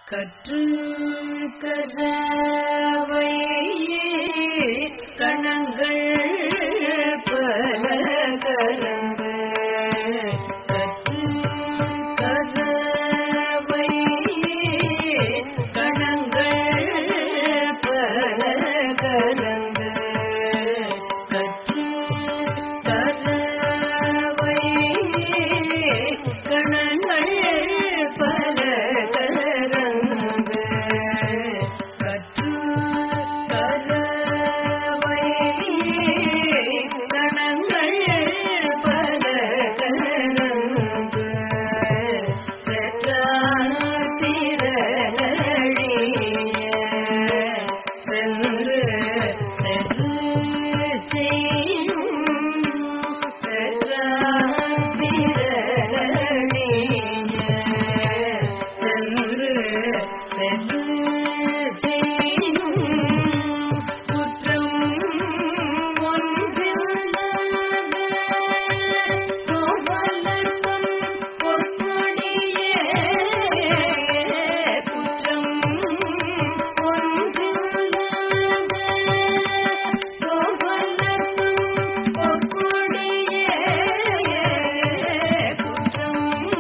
கற்று கரவை கணங்கள் பல கரந்து கற்று கரவை கணங்கள் பல கரந்து கற்று கரவை கணங்கள் பல கரந்து கற்று கரவை கணங்கள் பல கரந்து செற்றார் திரளிய சென்று சென்று செய்யும் செற்றார் திரளிய சென்று சென்று செய்யும் குற்றம் ஒன்றில்லாத கோபாலர்க்கும் பொற்கொடியே குற்றம் ஒன்றில்லாத கோபாலர்க்கும் பொற்கொடியே குற்றம்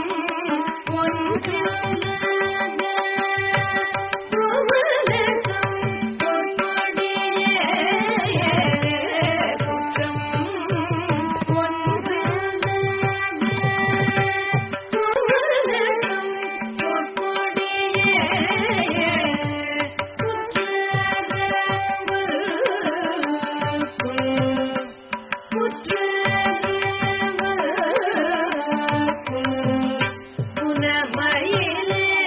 ஒன்றில்லாத கோபாலர்க்கும் பொற்கொடியே குற்றம் புனமயிலே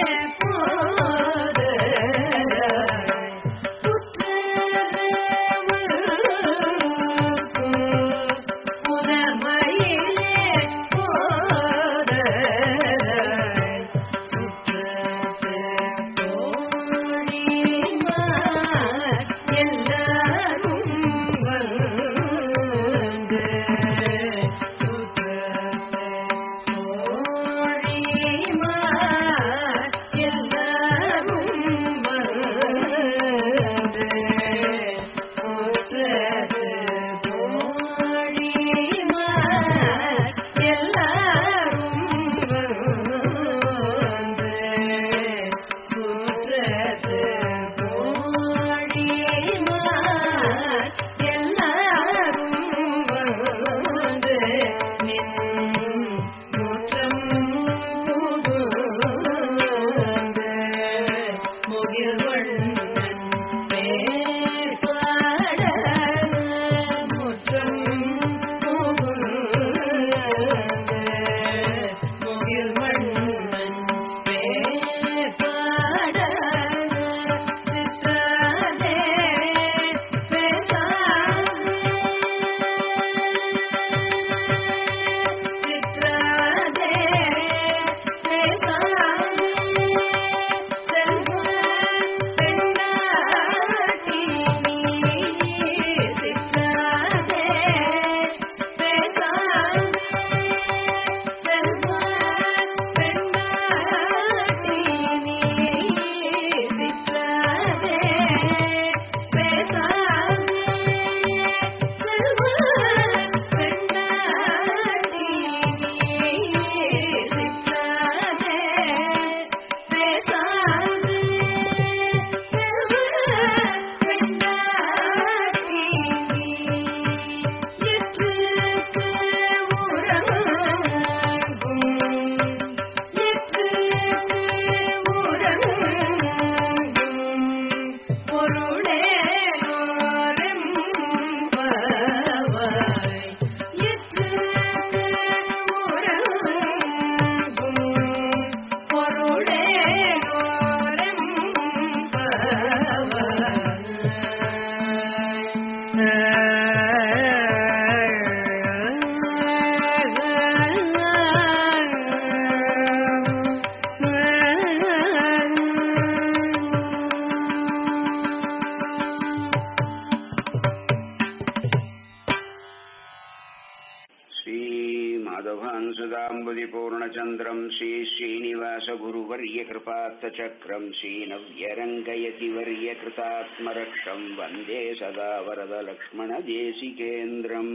पार्थचक्रम् श्रीनव्यरङ्गयति वर्यकृतात्मरक्षम् वन्दे सदा वरदलक्ष्मणदेशिकेन्द्रम्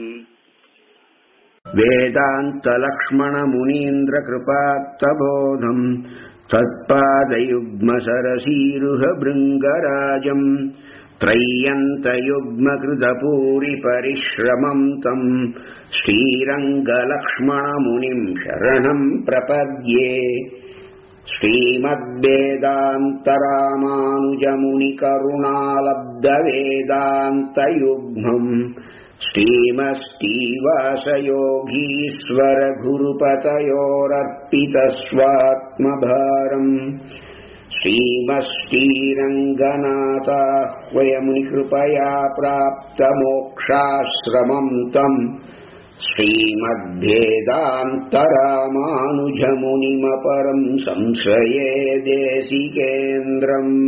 वेदान्तलक्ष्मणमुनीन्द्रकृपात्तबोधम् तत्पादयुग्मसरसीरुहभृङ्गराजम् त्रय्यन्तयुग्मकृतपूरिपरिश्रमम् तम् श्रीरङ्गलक्ष्मणमुनिम् शरणम् प्रपद्ये श्रीमद्वेदान्तरामानुजमुनिकरुणालब्धवेदान्तयुग्मम् श्रीमस्तीवासयोगीश्वरगुरुपतयोरर्पितस्वात्मभारम् श्रीमश्रीरङ्गनाथाह्वयमुनिकृपया प्राप्तमोक्षाश्रमम् तम् श्रीमद्भेदान्तरामानुजमुनिमपरम् संश्रये देशिकेन्द्रम्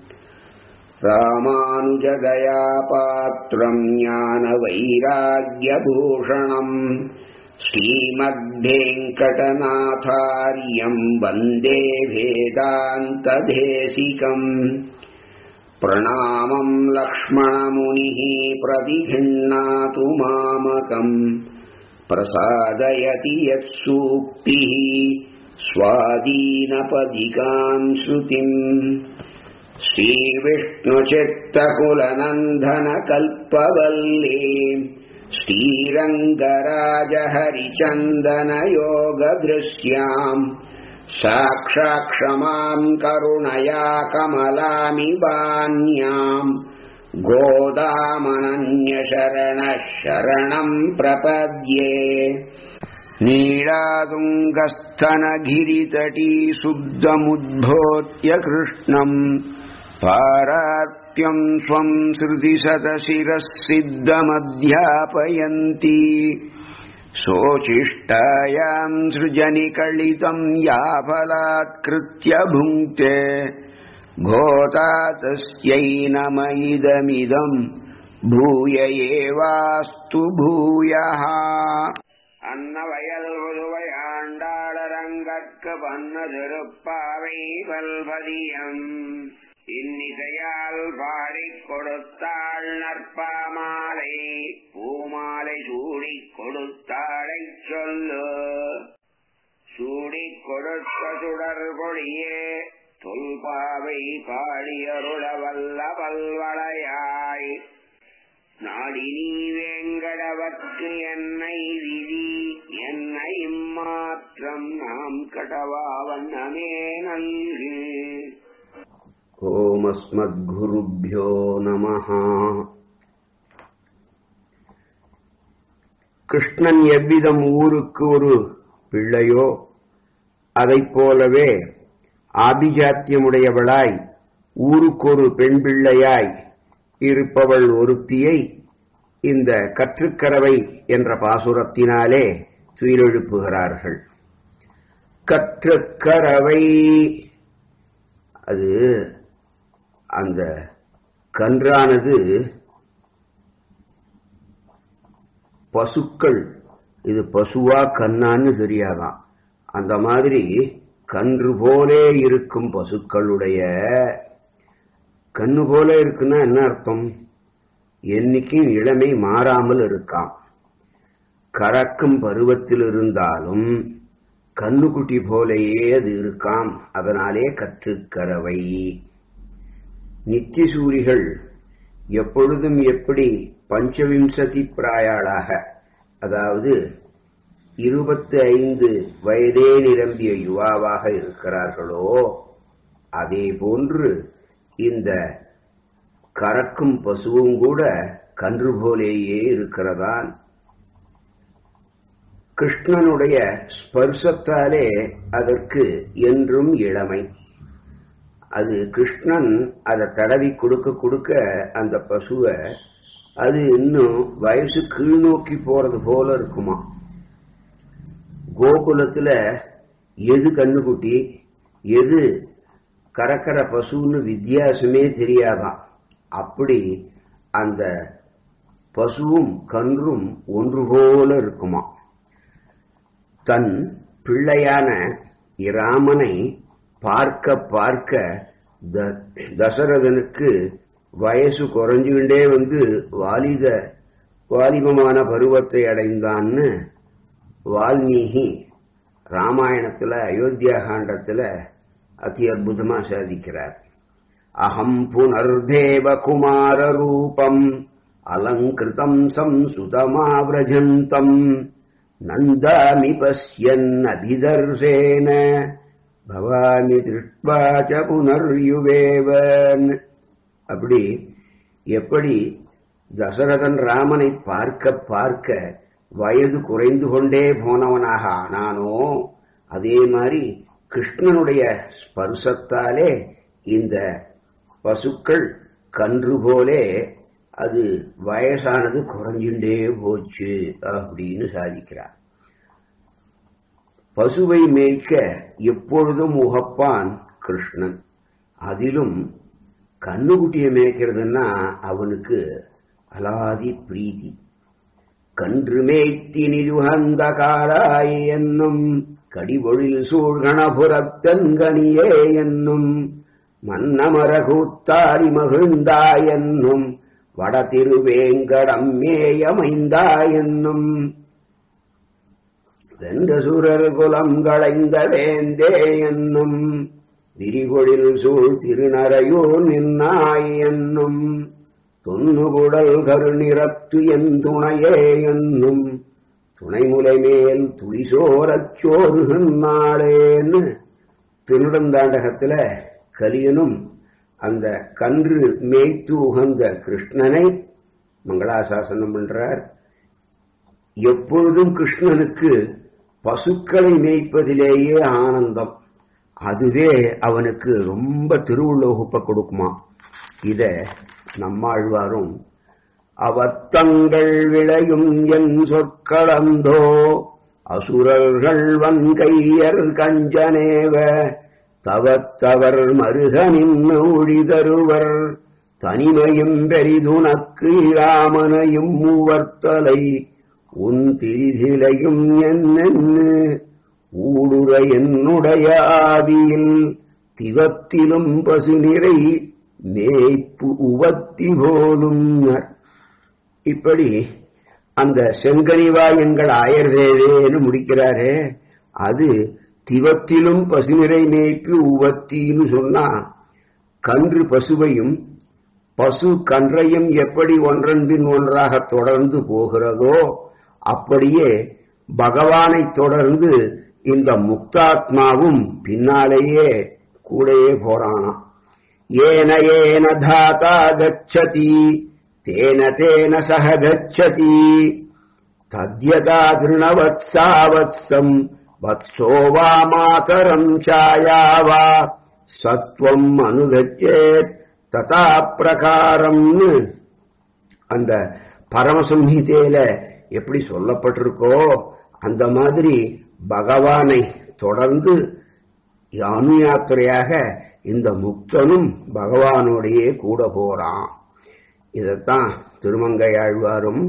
रामानुजदयापात्रम् ज्ञानवैराग्यभूषणम् श्रीमद्भेङ्कटनाथार्यम् वन्दे भेदान्तदेशिकम् प्रणामम् लक्ष्मणमुनिः प्रतिगृह्णातु मामकम् प्रसादयति यत्सूक्तिः स्वादीनपदिकाम् श्रुतिम् श्रीविष्णुचित्तकुलनन्दनकल्पवल्ली श्रीरङ्गराजहरिचन्दनयोगदृश्याम् साक्षाक्षमाम् करुणया कमलामिवान्याम् गोदामनन्यशरणः शरणम् प्रपद्ये नीलातुङ्गस्थनगिरितटी शुद्धमुद्भोत्य कृष्णम् पारात्यम् स्वम् श्रुतिशतशिरः सिद्धमध्यापयन्ती सोचिष्टायाम् सृजनिकलितम् याफलात्कृत्य भुङ्क्ते घोता तस्यै नम इदमिदम् भूय एवास्तु भूयः அன்னவயல் புதுவையாண்டாளரங்கற்கு பன்ன திருப்பாவை பல்பதியம் இன்னிசையால் பாடிக் கொடுத்தாள் நற்பாமாலை பூமாலை சூடிக் கொடுத்தாளைச் சொல்லு சூடிக் கொடுத்த சுடர் பொழியே தொல்பாவை பாடியருள வல்ல பல்வளையாய் நாடினி வேங்கடவர்க்கு என்னை விதி என்னை மாற்றம் நாம் கடவா வண்ணமே நல்கு ஓமஸ்மத்குருभ्यो நமः கிருஷ்ணன் எவ்விதம் ஊருக்கு ஒரு பிள்ளையோ அதைப் போலவே ஆபிஜாத்தியமுடையவளாய் ஊருக்கொரு பெண் பிள்ளையாய் இருப்பவள் ஒருத்தியை இந்த கற்றுக்கரவை என்ற பாசுரத்தினாலே துயிலெழுப்புகிறார்கள் கற்றுக்கரவை அது அந்த கன்றானது பசுக்கள் இது பசுவா கண்ணான்னு தெரியாதான் அந்த மாதிரி கன்று போலே இருக்கும் பசுக்களுடைய கண்ணு போல இருக்குன்னா என்ன அர்த்தம் என்னைக்கும் இளமை மாறாமல் இருக்காம் கறக்கும் பருவத்தில் இருந்தாலும் கண்ணுக்குட்டி போலேயே அது இருக்காம் அதனாலே கற்றுக்கறவை நித்தியசூரிகள் எப்பொழுதும் எப்படி பஞ்சவிம்சதி பிராயாளாக அதாவது இருபத்தி ஐந்து வயதே நிரம்பிய யுவாவாக இருக்கிறார்களோ அதே போன்று இந்த கறக்கும் பசுவும் கூட கன்று போலேயே இருக்கிறதான் கிருஷ்ணனுடைய ஸ்பர்சத்தாலே அதற்கு என்றும் இளமை அது கிருஷ்ணன் அதை தடவி கொடுக்க கொடுக்க அந்த பசுவை அது இன்னும் வயசு கீழ்நோக்கி போறது போல இருக்குமா கோகுலத்துல எது கண்ணுக்குட்டி எது கறக்கிற பசுன்னு வித்தியாசமே தெரியாதான் அப்படி அந்த பசுவும் கன்றும் ஒன்று போல இருக்குமா தன் பிள்ளையான இராமனை பார்க்க பார்க்க த- தசரதனுக்கு வயசு குறைஞ்சுகிட்டே வந்து வாலித வாலிபமான பருவத்தை அடைந்தான்னு வால்மீகி ராமாயணத்துல அயோத்தியா காண்டத்துல அதி அற்புதமா சாதிக்கிறார் அகம் புனர்தேவ குமார ரூபம் அலங்கிருதம் சம்சுதமாவிரஜந்தம் நந்தாமி பசியன் அபிதர்சேன பவாமி திருஷ்வா ச புனர்யுவேவன் அப்படி எப்படி தசரதன் ராமனை பார்க்க பார்க்க வயது குறைந்து கொண்டே போனவனாக ஆனானோ அதே மாதிரி கிருஷ்ணனுடைய ஸ்பர்சத்தாலே இந்த பசுக்கள் கன்று போலே அது வயசானது குறைஞ்சுட்டே போச்சு அப்படின்னு சாதிக்கிறார் பசுவை மேய்க்க எப்பொழுதும் உகப்பான் கிருஷ்ணன் அதிலும் கண்ணுக்குட்டியை மேய்க்கிறதுன்னா அவனுக்கு அலாதி பிரீதி கன்று மேய்த்தினிதுகந்த காளாய் என்னும் கடிபொழில் சூழ்கணபுரத்தன்கனியே என்னும் மன்னமர கூத்தாடி மகிழ்ந்தாய் என்னும் வட திருவேங்கடம் மேயமைந்தாய் என்னும் வென்ற சுரர் குலம் களைந்த வேந்தே என்னும் விரிகொழில் சூழ் திருநரையூர் நின்னாய் என்னும் தொன்னுகுடல் கருநிறத்து என் துணையே என்னும் துணைமுலை மேல் துளிசோரச் சோறுகின்றாளேன்னு திருநடந்தாண்டகத்துல கலியனும் அந்த கன்று மேய்த்து உகந்த கிருஷ்ணனை மங்களாசாசனம் பண்றார் எப்பொழுதும் கிருஷ்ணனுக்கு பசுக்களை மேய்ப்பதிலேயே ஆனந்தம் அதுவே அவனுக்கு ரொம்ப திருவுள்ள வகுப்பை கொடுக்குமா இத நம்மாழ்வாரும் அவத்தங்கள் விளையும் என் சொற்களந்தோ அசுரர்கள் வன்கையர் கஞ்சனேவ தவத்தவர் மருகனின் ஒழிதருவர் தனிமையும் பெரிதுனக்கு இராமனையும் மூவர்த்தலை உன் திரிதிலையும் என்னென்னு ஊடுற என்னுடைய ஆவியில் திவத்திலும் பசுநிறை மேய்ப்பு உவத்தி போலும் இப்படி அந்த செங்கனிவாயங்கள் ஆயர்தேவேன்னு முடிக்கிறாரே அது திவத்திலும் பசுநிறை மேய்ப்பு உவத்தின்னு சொன்னா கன்று பசுவையும் பசு கன்றையும் எப்படி ஒன்றன் பின் ஒன்றாக தொடர்ந்து போகிறதோ அப்படியே பகவானை தொடர்ந்து இந்த முக்தாத்மாவும் பின்னாலேயே கூடயே போறானாம் ஏன ஏன தாத்தா கச்சதி தேன தேன சக கச்சதி தத்யதா திருணவத்சாவத்சம் வத்சோ வா மாதரம் சாயா வா சத்வம் அனுகச்சேத் ததா பிரகாரம்னு அந்த பரமசம்ஹிதையில எப்படி சொல்லப்பட்டிருக்கோ அந்த மாதிரி பகவானை தொடர்ந்து அனுயாத்திரையாக இந்த முக்தனும் பகவானோடையே கூட போறான் இதத்தான் திருமங்கையாழ்வாரும்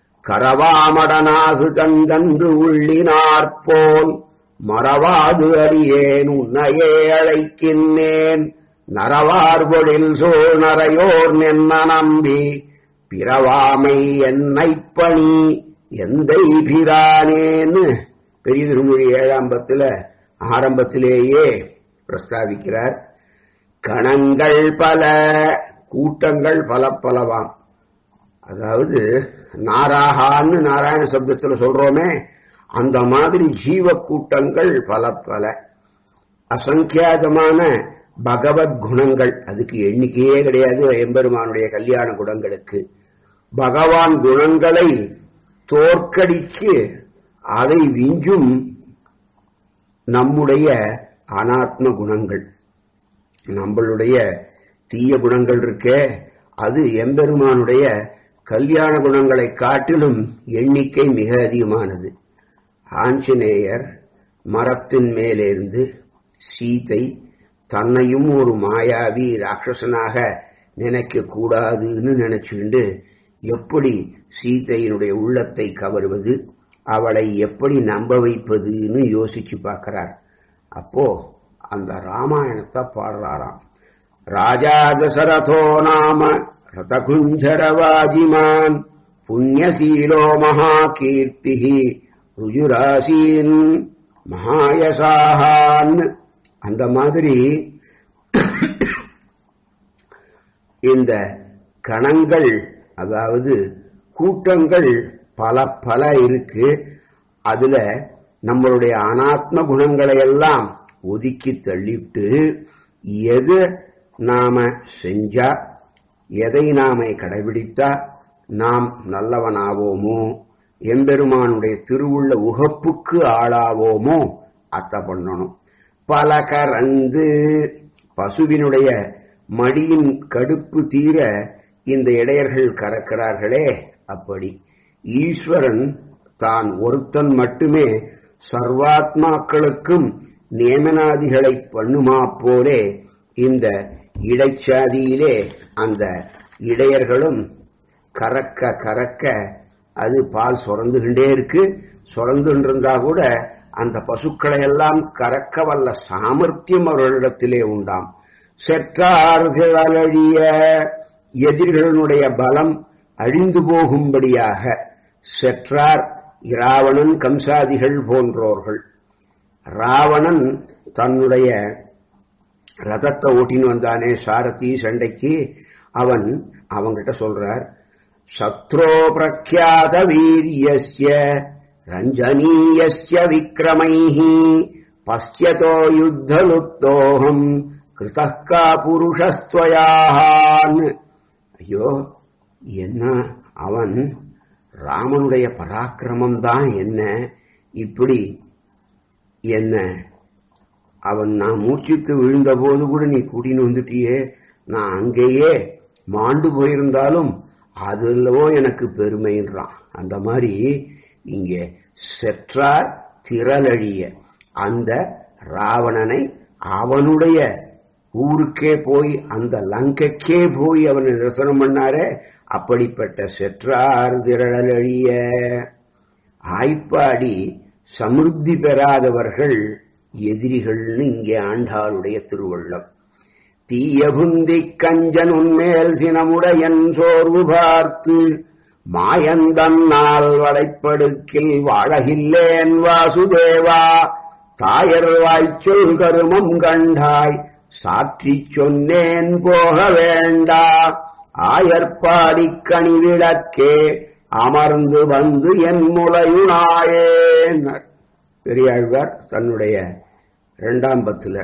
கரவாமடனாகு தந்தன்று உள்ளினார்போல் மறவாது அடியேன் உன்னையே அழைக்கின்றேன் நரவார்பொழில் சோழ் நரையோர் நென்ன நம்பி பிறவாமை என்னை பணி எந்தை பிரானேன்னு பெரிய திருமொழி ஏழாம் பத்துல ஆரம்பத்திலேயே பிரஸ்தாபிக்கிறார் கணங்கள் பல கூட்டங்கள் பல பலவாம் அதாவது நாராகான்னு நாராயண சப்தத்துல சொல்றோமே அந்த மாதிரி ஜீவ கூட்டங்கள் பல பல அசங்கியாதமான பகவத் குணங்கள் அதுக்கு எண்ணிக்கையே கிடையாது எம்பெருமானுடைய கல்யாண குணங்களுக்கு பகவான் குணங்களை தோற்கடிக்கு அதை விஞ்சும் நம்முடைய அனாத்ம குணங்கள் நம்மளுடைய தீய குணங்கள் இருக்கே அது எம்பெருமானுடைய கல்யாண குணங்களை காட்டிலும் எண்ணிக்கை மிக அதிகமானது ஆஞ்சநேயர் மரத்தின் மேலிருந்து சீதை தன்னையும் ஒரு மாயாவி ராட்சசனாக நினைக்க கூடாதுன்னு நினைச்சுண்டு எப்படி சீதையினுடைய உள்ளத்தை கவருவது அவளை எப்படி நம்ப வைப்பதுன்னு யோசிச்சு பார்க்கிறார் அப்போ அந்த ராமாயணத்தை பாடுறாராம் ராஜா தசரதோ நாம ரதகுஞ்சரவாஜிமான் புண்ணியசீலோ மகாகீர்த்தி ருஜுராசீன் மகாயசாகான் அந்த மாதிரி இந்த கணங்கள் அதாவது கூட்டங்கள் பல பல இருக்கு அதுல நம்மளுடைய அனாத்ம குணங்களை எல்லாம் ஒதுக்கி தள்ளிவிட்டு எது நாம செஞ்சா எதை நாம கடைபிடித்தா நாம் நல்லவனாவோமோ எம்பெருமானுடைய திருவுள்ள உகப்புக்கு ஆளாவோமோ அத்தை பண்ணணும் பல கறந்து பசுவினுடைய மடியின் கடுப்பு தீர இந்த இடையர்கள் கறக்கிறார்களே அப்படி ஈஸ்வரன் தான் ஒருத்தன் மட்டுமே சர்வாத்மாக்களுக்கும் நியமனாதிகளை பண்ணுமா போலே இந்த இடைச்சாதியிலே அந்த இடையர்களும் கறக்க கறக்க அது பால் சுரந்துகின்றே இருக்கு சுரந்துன்றிருந்தா கூட அந்த பசுக்களை எல்லாம் கறக்க வல்ல சாமர்த்தியம் அவர்களிடத்திலே உண்டாம் செற்றார்கிழழிய எதிரிகளுடைய பலம் அழிந்து போகும்படியாக செற்றார் இராவணன் கம்சாதிகள் போன்றோர்கள் ராவணன் தன்னுடைய ரதத்தை ஓட்டின்னு வந்தானே சாரதி சண்டைக்கு அவன் அவங்கிட்ட சொல்றார் சத்ரோ பிரக்யாத வீரியஸ்ய ரஞ்சனீயஸ்ய விக்ரமைஹி பஸ்யதோ யுத்தலுப்தோகம் கிருதக்கா புருஷஸ்துவயான் ஐயோ என்ன அவன் ராமனுடைய பராக்கிரமம் தான் என்ன இப்படி என்ன அவன் நான் மூச்சித்து விழுந்த போது கூட நீ கூட்டின்னு வந்துட்டியே நான் அங்கேயே மாண்டு போயிருந்தாலும் அதுலவோ எனக்கு பெருமைன்றான் அந்த மாதிரி இங்கே செற்றார் திரளழிய அந்த ராவணனை அவனுடைய ஊருக்கே போய் அந்த லங்கைக்கே போய் அவனை நிரசனம் பண்ணாரே அப்படிப்பட்ட செற்றார் திரளழிய ஆய்ப்பாடி சமிருத்தி பெறாதவர்கள் எதிரிகள்னு இங்கே ஆண்டாளுடைய திருவள்ளம் தீயபுந்தி கஞ்சன் உன்மேல் சினமுடையன் சோர்வு பார்த்து மாயந்தன்னால் வளைப்படுக்கில் வாழகில்லேன் வாசுதேவா தாயர் வாய்ச்சொல் கருமம் கண்டாய் சாற்றிச் சொன்னேன் போக வேண்டா ஆயர்பாடிக் கனிவிளக்கே அமர்ந்து வந்து என் முளையுனாயேன் பெரியாழ்வார் தன்னுடைய இரண்டாம் பத்துல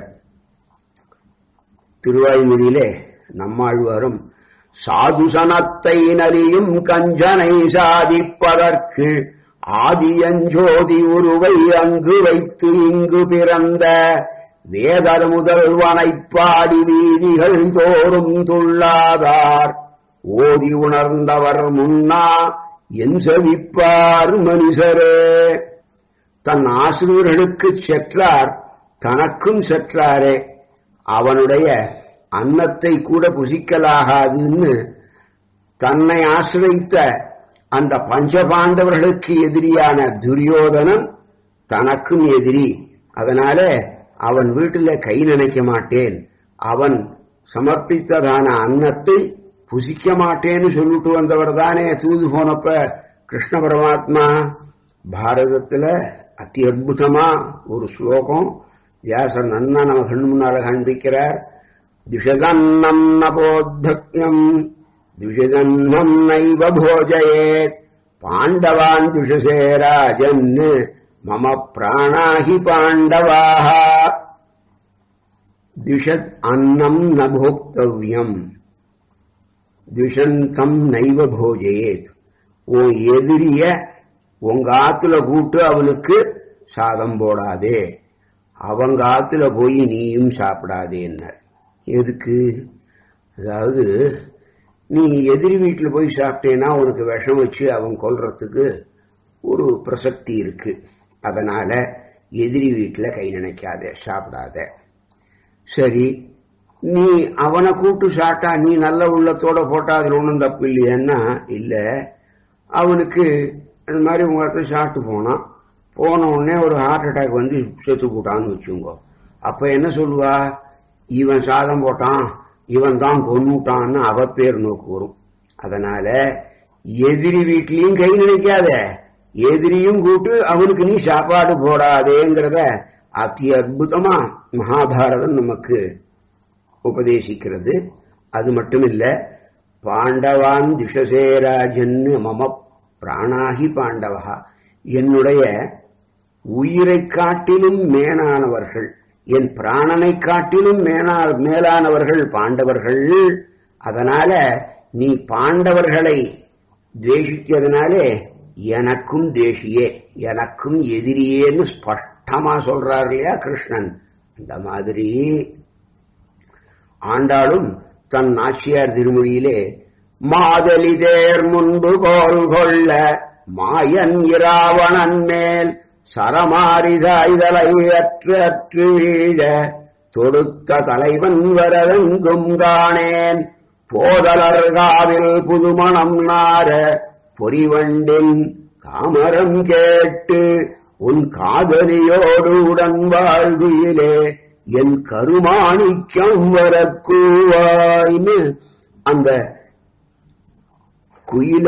திருவாய்மொழியிலே நம்மாழ்வாரும் சாதுசனத்தை நலியும் கஞ்சனை சாதிப்பதற்கு ஆதியஞ்சோதி உருவை அங்கு வைத்து இங்கு பிறந்த வேதர் முதல்வனைப் பாடி வீதிகள் தோறும் துள்ளாதார் ஓதி உணர்ந்தவர் முன்னா என் செவிப்பார் மனுஷரே தன் ஆசிரியர்களுக்கு செற்றார் தனக்கும் செற்றாரே அவனுடைய அன்னத்தை கூட புசிக்கலாகாதுன்னு தன்னை ஆசிரித்த அந்த பஞ்சபாண்டவர்களுக்கு எதிரியான துரியோதனன் தனக்கும் எதிரி அதனால அவன் வீட்டில் கை நினைக்க மாட்டேன் அவன் சமர்ப்பித்ததான அன்னத்தை புசிக்க மாட்டேன்னு சொல்லிட்டு வந்தவர் தானே தூது போனப்ப கிருஷ்ண பரமாத்மா பாரதத்துல அத்தி அற்புதமா ஒரு ஸ்லோகம் வியாசர் நன்னா நம்ம கண்ணு முன்னால காண்பிக்கிறார் திஷதன்னம் நபோத்பக்யம் திஷதன்னம் நைவ போஜயேத் பாண்டவான் திஷசே ராஜன் மம பிராணாஹி பாண்டவாக திஷத் அன்னம் ந போக்தவ்யம் திஷந்தம் நைவ போஜயேத் உன் எதிரிய உங்க ஆத்துல கூட்டு அவனுக்கு சாதம் போடாதே அவங்க ஆத்துல போய் நீயும் சாப்பிடாதேன்னார் எதுக்கு அதாவது நீ எதிரி வீட்டில் போய் சாப்பிட்டேன்னா உனக்கு விஷம் வச்சு அவன் கொல்றதுக்கு ஒரு பிரசக்தி இருக்கு அதனால எதிரி வீட்டில் கை நினைக்காத சாப்பிடாத சரி நீ அவனை கூட்டு சாப்பிட்டா நீ நல்ல உள்ளத்தோட போட்டா அதுல ஒன்றும் தப்பு இல்லையன்னா இல்ல அவனுக்கு அது மாதிரி உங்க இடத்துல சாப்பிட்டு போனான் போன உடனே ஒரு ஹார்ட் அட்டாக் வந்து செத்து போட்டான்னு வச்சுங்கோ அப்ப என்ன சொல்லுவா இவன் சாதம் போட்டான் இவன் தான் கொன்னுட்டான்னு அவ பேர் நோக்கு வரும் அதனால எதிரி வீட்லயும் கை நினைக்காத எதிரியும் கூட்டு அவனுக்கு நீ சாப்பாடு போடாதேங்கிறத அதி அற்புதமா மகாபாரதம் நமக்கு உபதேசிக்கிறது அது மட்டும் இல்ல பாண்டவான் திஷசேராஜன்னு மம பிராணாகி பாண்டவா என்னுடைய உயிரை காட்டிலும் மேலானவர்கள் என் பிராணனை காட்டிலும் மேலா மேலானவர்கள் பாண்டவர்கள் அதனால நீ பாண்டவர்களை தேசிச்சதுனாலே எனக்கும் தேசியே எனக்கும் எதிரியேன்னு ஸ்பஷ்டமா சொல்றார் இல்லையா கிருஷ்ணன் அந்த மாதிரி ஆண்டாளும் தன் நாச்சியார் திருமொழியிலே மாதலி தேர் முன்பு கோல் கொள்ள மாயன் இராவணன் மேல் சரமாரிதாய்தலை அற்று அற்று வீழ தொடுத்த தலைவன் வரவெங்கும் காணேன் போதலர்காவில் புதுமணம் நார பொறிவண்டின் காமரம் கேட்டு உன் காதலியோடு உடன் வாழ்வியிலே என் கருமாணிக்கம் வரக்கூவாய்னு அந்த குயில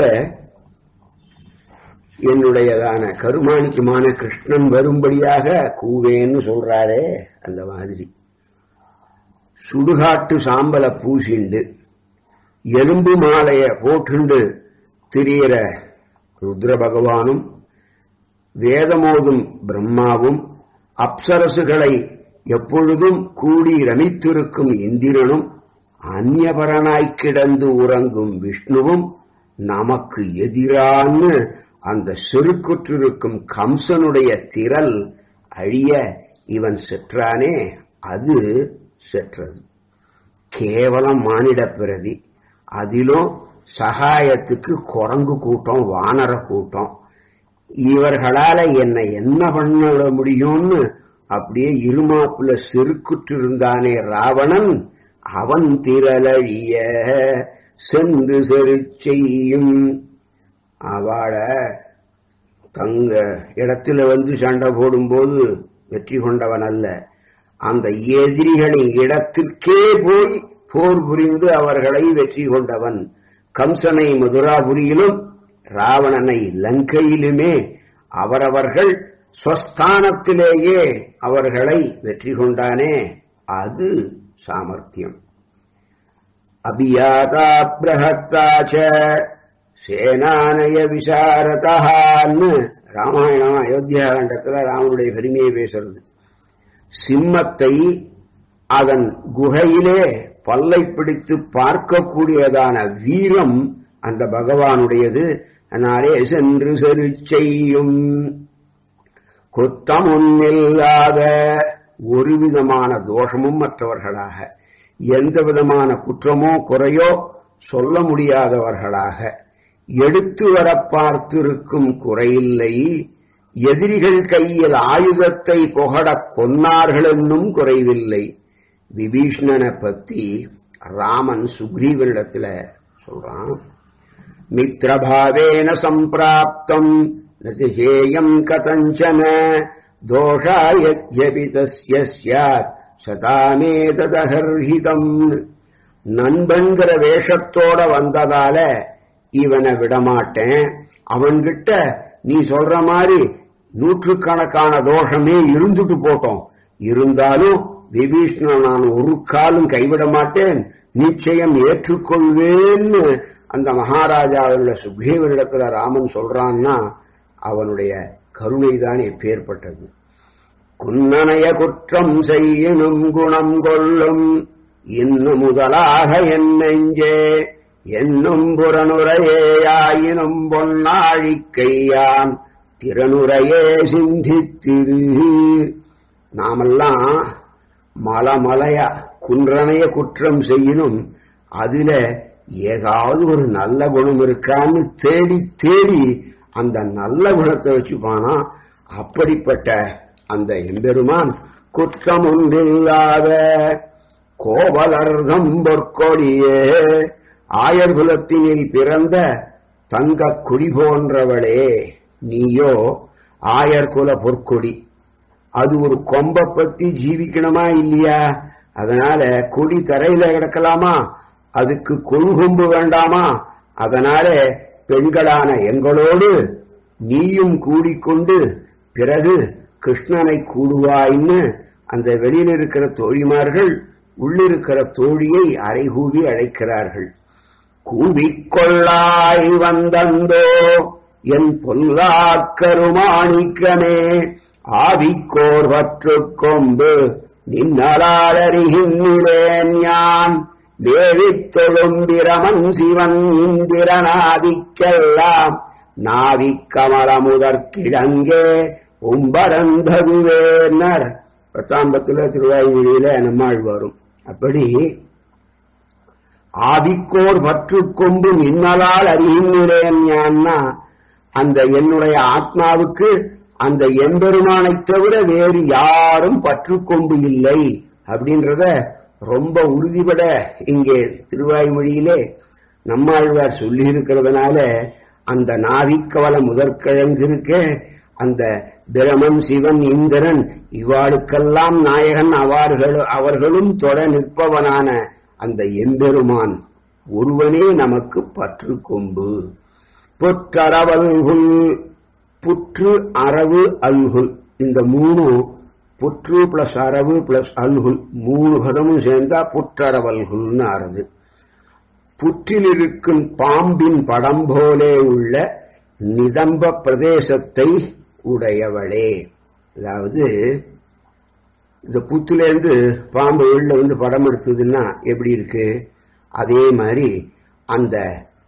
என்னுடையதான கருமாணிக்கமான கிருஷ்ணன் வரும்படியாக கூவேன்னு சொல்றாரே அந்த மாதிரி சுடுகாட்டு சாம்பல பூசிண்டு எலும்பு மாலைய போட்டுண்டு திரியிற ருத்ர பகவானும் வேதமோதும் பிரம்மாவும் அப்சரசுகளை எப்பொழுதும் கூடி ரமித்திருக்கும் இந்திரனும் அந்நியபரனாய்க் கிடந்து உறங்கும் விஷ்ணுவும் நமக்கு எதிரான்னு அந்த செருக்குற்றிருக்கும் கம்சனுடைய திரள் அழிய இவன் செற்றானே அது செற்றது கேவலம் மானிட பிறவி அதிலும் சகாயத்துக்கு குரங்கு கூட்டம் வானர கூட்டம் இவர்களால என்னை என்ன பண்ண முடியும்னு அப்படியே இருமாப்புல செருக்குற்று இருந்தானே ராவணன் அவன் திரளழிய சென்று செரு செய்யும் அவளை தங்க இடத்துல வந்து சண்டை போடும்போது வெற்றி கொண்டவன் அல்ல அந்த எதிரிகளின் இடத்திற்கே போய் போர் புரிந்து அவர்களை வெற்றி கொண்டவன் கம்சனை மதுராபுரியிலும் ராவணனை லங்கையிலுமே அவரவர்கள் ஸ்வஸ்தானத்திலேயே அவர்களை வெற்றி கொண்டானே அது சாமர்த்தியம் அபியாதா பிரஹத்தாச்ச சேனானய விசாரதான்னு ராமாயணம் அயோத்தியா கண்டத்துல ராமனுடைய பெருமையை பேசுறது சிம்மத்தை அதன் குகையிலே பல்லை பிடித்து பார்க்கக்கூடியதான வீரம் அந்த பகவானுடையது அதனாலே சென்று செரு செய்யும் குற்றமொன்னில்லாத ஒரு விதமான தோஷமும் மற்றவர்களாக எந்த விதமான குற்றமோ குறையோ சொல்ல முடியாதவர்களாக எடுத்து வர பார்த்திருக்கும் குறையில்லை எதிரிகள் கையில் ஆயுதத்தை புகழக் கொன்னார்கள் என்னும் குறைவில்லை விபீஷ்ணனை பத்தி ராமன் சுக்ரீவனிடத்துல சொல்றான் மித்ரபாவேன சம்பிராப்தம் நதிஹேயம் கதஞ்சன தோஷாயத்யபி தஸ்ய ஸ்யாத் சதாமேததஹர்ஹிதம் நண்பன்கிற வேஷத்தோட வந்ததால இவனை விடமாட்டேன் அவன்கிட்ட நீ சொல்ற மாதிரி நூற்றுக்கணக்கான தோஷமே இருந்துட்டு போட்டோம் இருந்தாலும் விபீஷ்ணன் நான் ஒரு காலும் கைவிட மாட்டேன் நிச்சயம் ஏற்றுக்கொள்வேன்னு அந்த மகாராஜாவுள்ள சுக்ரீவனிடத்துல ராமன் சொல்றான்னா அவனுடைய கருணைதான் எப்பேற்பட்டது குன்னனைய குற்றம் செய்யணும் குணம் கொள்ளும் இன்னும் முதலாக என் நெஞ்சே என்னும் புறனுரையேயாயினும் பொன்னாழிக்கையான் திறனுரையே சிந்தித்திரு நாமெல்லாம் மல மலையா குன்றனைய குற்றம் செய்யணும் அதுல ஏதாவது ஒரு நல்ல குணம் இருக்கான்னு தேடி தேடி அந்த நல்ல குணத்தை வச்சுப்பானா அப்படிப்பட்ட அந்த எம்பெருமான் குற்றம் ஒன்றில்லாத கோவலர்தம் பொற்கொடியே ஆயர்குலத்தினில் பிறந்த தங்க குடி போன்றவளே நீயோ ஆயர்குல பொற்கொடி அது ஒரு கொம்ப பத்தி ஜீவிக்கணுமா இல்லையா அதனால கொடி தரையில கிடக்கலாமா அதுக்கு கொள்கொம்பு வேண்டாமா அதனால பெண்களான எங்களோடு நீயும் கூடிக்கொண்டு பிறகு கிருஷ்ணனை கூடுவாய்ன்னு அந்த வெளியில் இருக்கிற தோழிமார்கள் உள்ளிருக்கிற தோழியை அரைகூவி அழைக்கிறார்கள் கூவிக்கொள்ளாய் வந்தந்தோ என் பொல்லாக்கருமாணிக்கமே ஆவிக்கோர் பற்றுக் கொம்பு நின்னலாளறிகின்றேன் யான் வேவித் தொழும்பிரமன் சிவன் இந்திரனாதிக்கெல்லாம் நாவிக் கமலமுதற்கிழங்கே உம்பரந்ததுவேனர் பத்தாம்பத்துல திருவாய்மொழியில நம்மாள் வரும் அப்படி ஆவிக்கோர் பற்றுக் கொம்பு நின்னலால் அறிகின்றேன் யான்னா அந்த என்னுடைய ஆத்மாவுக்கு அந்த எம்பெருமானைத் தவிர வேறு யாரும் பற்றுக்கொம்பு இல்லை அப்படின்றத ரொம்ப உறுதிபட இங்கே திருவாய்மொழியிலே நம்மாழ்வார் சொல்லி இருக்கிறதுனால அந்த நாவிக்கவல முதற்கிழங்கு இருக்க அந்த பிரமன் சிவன் இந்திரன் இவாளுக்கெல்லாம் நாயகன் அவர்கள் அவர்களும் தொட நிற்பவனான அந்த எம்பெருமான் ஒருவனே நமக்கு பற்று கொம்பு பொற்றரவல்குல் புற்று அரவு அல்குல் இந்த மூணு புற்று பிளஸ் அரவு பிளஸ் அல்குல் மூணு பதமும் சேர்ந்தா புற்றரவல்குல்னு ஆறுது புற்றில் இருக்கும் பாம்பின் படம் போலே உள்ள நிதம்ப பிரதேசத்தை உடையவளே அதாவது இந்த புத்திலேருந்து பாம்பு உள்ள வந்து படம் எடுத்ததுன்னா எப்படி இருக்கு அதே மாதிரி அந்த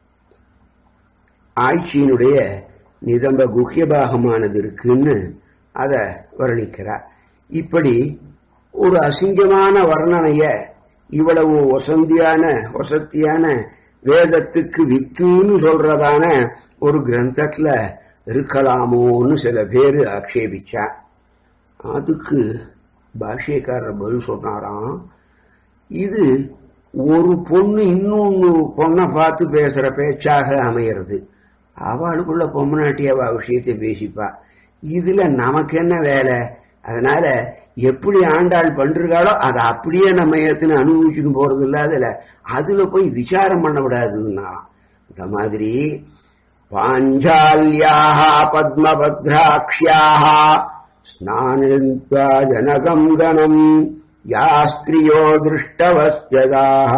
ஆட்சியினுடைய நிதம்ப குக்கிய பாகமானது இருக்குன்னு அத வர்ணிக்கிறார் இப்படி ஒரு அசிங்கமான வர்ணனைய இவ்வளவு வசந்தியான வசத்தியான வேதத்துக்கு வித்துன்னு சொல்றதான ஒரு கிரந்தத்துல இருக்கலாமோன்னு சில பேர் ஆக்ஷேபிச்சா அதுக்கு பாஷ்யக்காரர் பதில் சொன்னாராம் இது ஒரு பொண்ணு இன்னொன்னு பொண்ணை பார்த்து பேசுற பேச்சாக அமையிறது அவளுக்குள்ள பொம்மநாட்டி அவ விஷயத்தை பேசிப்பா இதுல நமக்கு என்ன வேலை அதனால எப்படி ஆண்டாள் பண்றாளோ அதை அப்படியே நம்ம ஏத்துன்னு அனுபவிச்சுட்டு போறது இல்ல அதுல அதுல போய் விசாரம் பண்ண விடாதுன்னா இந்த மாதிரி பாஞ்சால்யாக பத்மபத்ராட்சியாக ஸ்நானித்வா ஜனகம் கணம் யா ஸ்திரியோ திருஷ்டவஸ்யதாக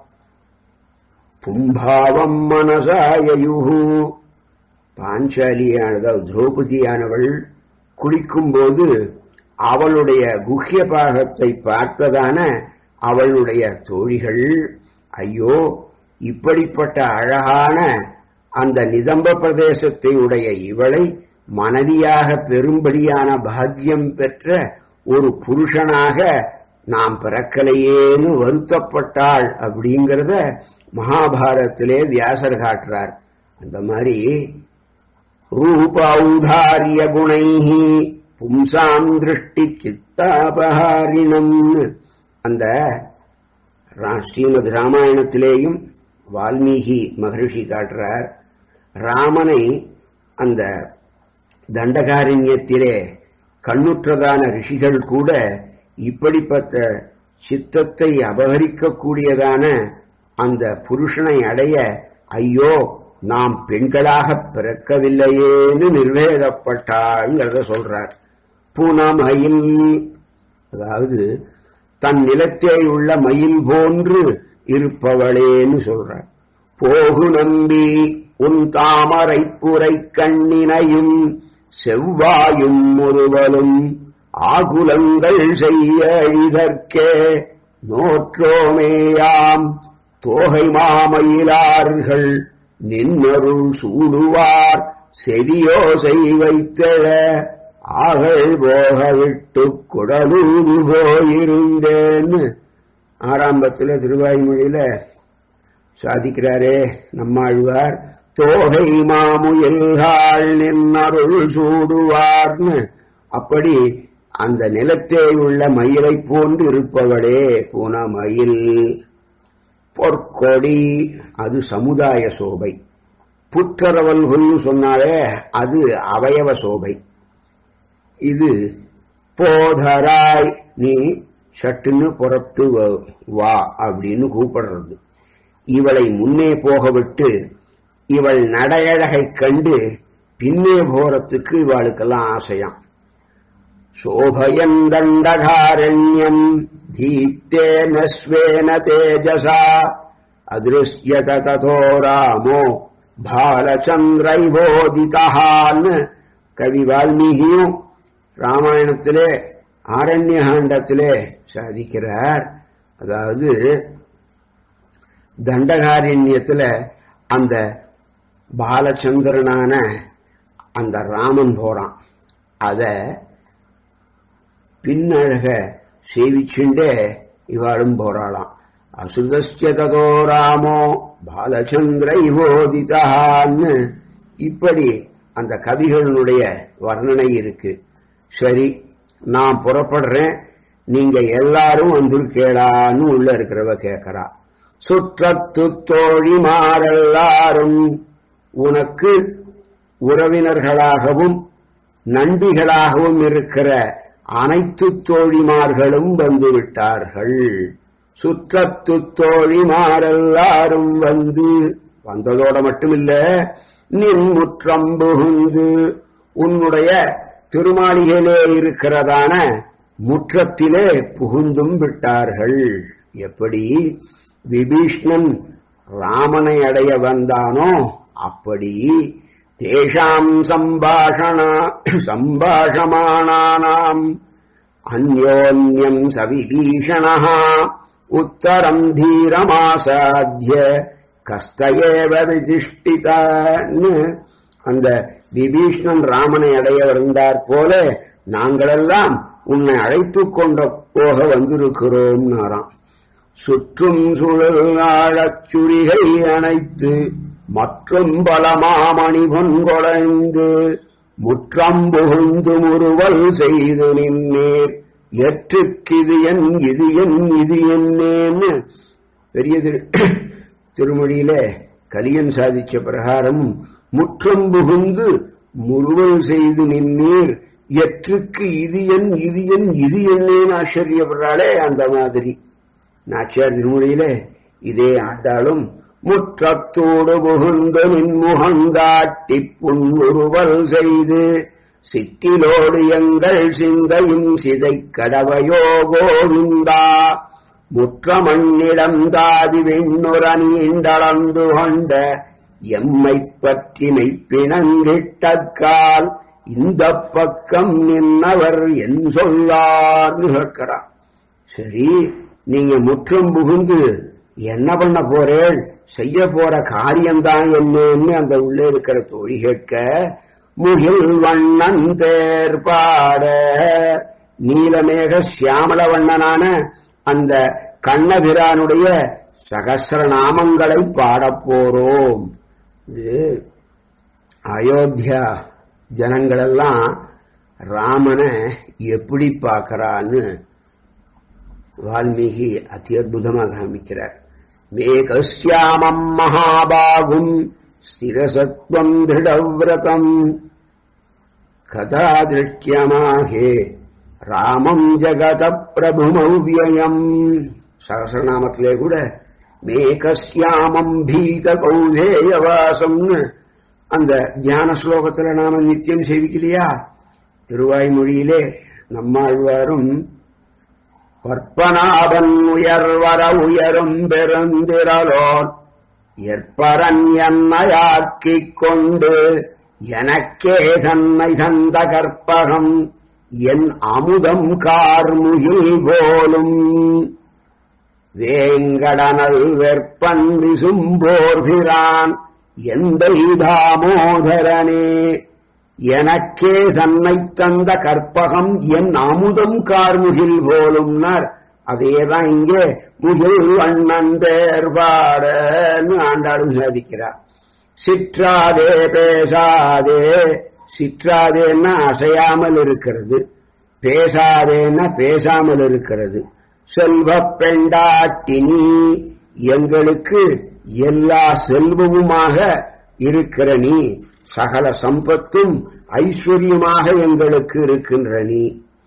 பும்பாவம் மனசாயயுகு பாஞ்சாலியானது திரௌபதியானவள் குளிக்கும்போது அவளுடைய குஹ்ய பாகத்தை பார்த்ததான அவளுடைய தோழிகள் ஐயோ இப்படிப்பட்ட அழகான அந்த நிதம்ப பிரதேசத்தை உடைய இவளை மனைவியாக பெரும்படியான பாக்கியம் பெற்ற ஒரு புருஷனாக நாம் பிறக்கலையேன்னு வருத்தப்பட்டாள் அப்படிங்கிறத மகாபாரத்திலே வியாசர் காட்டுறார் அந்த மாதிரி ரூபௌதாரிய குணை பும்சாம் திருஷ்டி சித்தாபகாரிணம் அந்த ஸ்ரீமத் ராமாயணத்திலேயும் வால்மீகி மகரிஷி காட்டுறார் ராமனை அந்த தண்டகாரண்யத்திலே கண்ணுற்றதான ரிஷிகள் கூட இப்படிப்பட்ட சித்தத்தை அபகரிக்கக்கூடியதான அந்த புருஷனை அடைய ஐயோ நாம் பெண்களாக பிறக்கவில்லையேன்னு நிர்வேதப்பட்டாங்கிறத சொல்றார் பூனமயில் அதாவது தன் நிலத்தே உள்ள மயில் போன்று இருப்பவளேன்னு சொல்றார் போகு நம்பி உன் தாமரை புரை கண்ணினையும் செவ்வாயும் ஒருவலும் ஆகுலங்கள் செய்ய இதற்கே நோற்றோமேயாம் தோகை மாமயிலார்கள் நின்னருள் சூடுவார் செவியோசை வைத்தழ ஆகள் போக விட்டு குடலூது போயிருந்தேன்னு ஆரம்பத்தில் திருவாய்மொழியில சாதிக்கிறாரே நம்மாழ்வார் தோகை மாமுயல்காள் நின்னருள் சூடுவார்னு அப்படி அந்த நிலத்தே உள்ள மயிலை போன்று இருப்பவளே பூன மயில் பொற்கொடி அது சமுதாய சோபை புற்றரவல்கள் சொன்னாலே அது அவயவ சோபை இது போதராய் நீ சட்டுன்னு புறப்பட்டு வ- வா அப்படின்னு கூப்பிடுறது இவளை முன்னே போக விட்டு இவள் நடையழகை கண்டு பின்னே போறதுக்கு இவளுக்கெல்லாம் ஆசையாம் शोभयन्दण्डकारण्यम् दीप्तेन स्वेन तेजसा अदृश्यत ततो रामो பாலச்சந்திரைவோதிதான்னு கவி வால்மீகியும் ராமாயணத்திலே ஆரண்யகாண்டத்திலே சாதிக்கிறார் அதாவது தண்டகாரண்யத்துல அந்த பாலச்சந்திரனான அந்த ராமன் போறான் அத பின்னழக சேவிச்சுண்டே இவாளும் போறாளாம் அசுதஸ்ய ததோ ராமோ பாலச்சந்திர இவோதிதான்னு இப்படி அந்த கவிகளுடைய வர்ணனை இருக்கு சரி நான் புறப்படுறேன் நீங்க எல்லாரும் வந்திருக்கேளான்னு உள்ள இருக்கிறவ கேட்கறா சுற்றத்து தோழிமாரெல்லாரும் உனக்கு உறவினர்களாகவும் நண்டிகளாகவும் இருக்கிற அனைத்து தோழிமார்களும் வந்து விட்டார்கள் சுற்றத்து தோழிமாரெல்லாரும் வந்து வந்ததோட மட்டுமில்ல நின் முற்றம் புகுந்து உன்னுடைய திருமாளிகையிலே இருக்கிறதான முற்றத்திலே புகுந்தும் விட்டார்கள் எப்படி விபீஷ்ணன் ராமனை அடைய வந்தானோ அப்படி தேஷாம் சம்பாஷண சம்பாஷமானானாம் அந்யோன்யம் சவிபீஷணः உத்தரம் தீரமாசாத்திய கஸ்தயேவ விதிஷ்டிதான்னு அந்த விபீஷ்ணன் ராமனை அடைய வந்தார் போல நாங்களெல்லாம் உன்னை அழைத்துக் கொண்டு போக வந்திருக்கிறோம்னாராம் சுற்றும் சுழல் ஆழச் சுரிகை அணைத்து மற்றும் பலமாமணி பொன்கொடைந்து முற்றம் புகுந்து முறுவல் செய்து நின்னேர் எற்றுக்கிது என் இது என் இது என்னேன்னு பெரிய திரு- திருமொழியிலே கலியன் சாதிச்ச பிரகாரம் முற்றம் புகுந்து முறுவல் செய்து நின்னீர் எற்றுக்கு இது என் இது என் இது என்னேன்னு ஆச்சரியப்படுறாளே அந்த மாதிரி நாச்சியார் திருமொழியிலே இதே ஆண்டாலும் முற்றத்தோடு புகுந்து நின்முகங்காட்டி புன்முறுவல் செய்து சிட்டிலோடு எங்கள் சிந்தையும் சிதை கடவையோ கோவிந்தா முற்றமண்ணிடம் தாதி வெண்ணுற நீண்டளந்து கொண்ட எம்மை பற்றி மெய்ப்பிணங்கிட்டக்கால் இந்த பக்கம் நின்னவர் என் சொல்லார்னு கேட்கிறார் சரி நீங்க முற்றும் புகுந்து என்ன பண்ண போறேன் செய்ய போற காரியம்தான் என்னன்னு அந்த உள்ளே இருக்கிற தோழி கேட்க முகில் வண்ணன் தேர் பாட நீலமேக சியாமல வண்ணனான அந்த கண்ணபிரானுடைய சகசிர நாமங்களை பாடப் போறோம் இது அயோத்தியா ஜனங்களெல்லாம் ராமனை எப்படி பார்க்கறான்னு வால்மீகி அதி அற்புதமாக காமிக்கிறார் மேகஸ்யாமம் மகாபாகும் ஸ்திரசத்வம் திருடவிரதம் கதா திருஷ்யமாகே ராமம் ஜகத பிரபுமவ்யயம் சகசரநாமத்திலே கூட மேகஸ்யாமம் பீத கௌதேயவாசம்னு அந்த தியான ஸ்லோகத்துல நாம நித்தியம் சேவிக்கலையா திருவாய்மொழியிலே நம்மாழ்வாரும் பற்பனாபன் உயர்வர உயரும் பெருந்திரலோன் எற்பரன் என்னையாக்கிக் கொண்டு எனக்கே தன்னை தந்த கற்பகம் என் அமுதம் கார்முகில் போலும் வேங்கடனல் வெற்பன் விசும்போர்கிறான் எந்த தாமோதரனே எனக்கே தன்னை தந்த கற்பகம் என் அமுதம் கார்முகில் போலும்னார் அதேதான் இங்கே முகில் வண்ணன் தேர்பாடன்னு ஆண்டாளும் சாதிக்கிறார் சிற்றாதே பேசாதே சிற்றாதேன்னா அசையாமல் இருக்கிறது பேசாதேன்னா பேசாமல் இருக்கிறது செல்வ பெண்டாட்டினி எங்களுக்கு எல்லா செல்வமுமாக இருக்கிற நீ சகல சம்பத்தும் ஐஸ்வர்யமாக எங்களுக்கு இருக்கின்ற நீ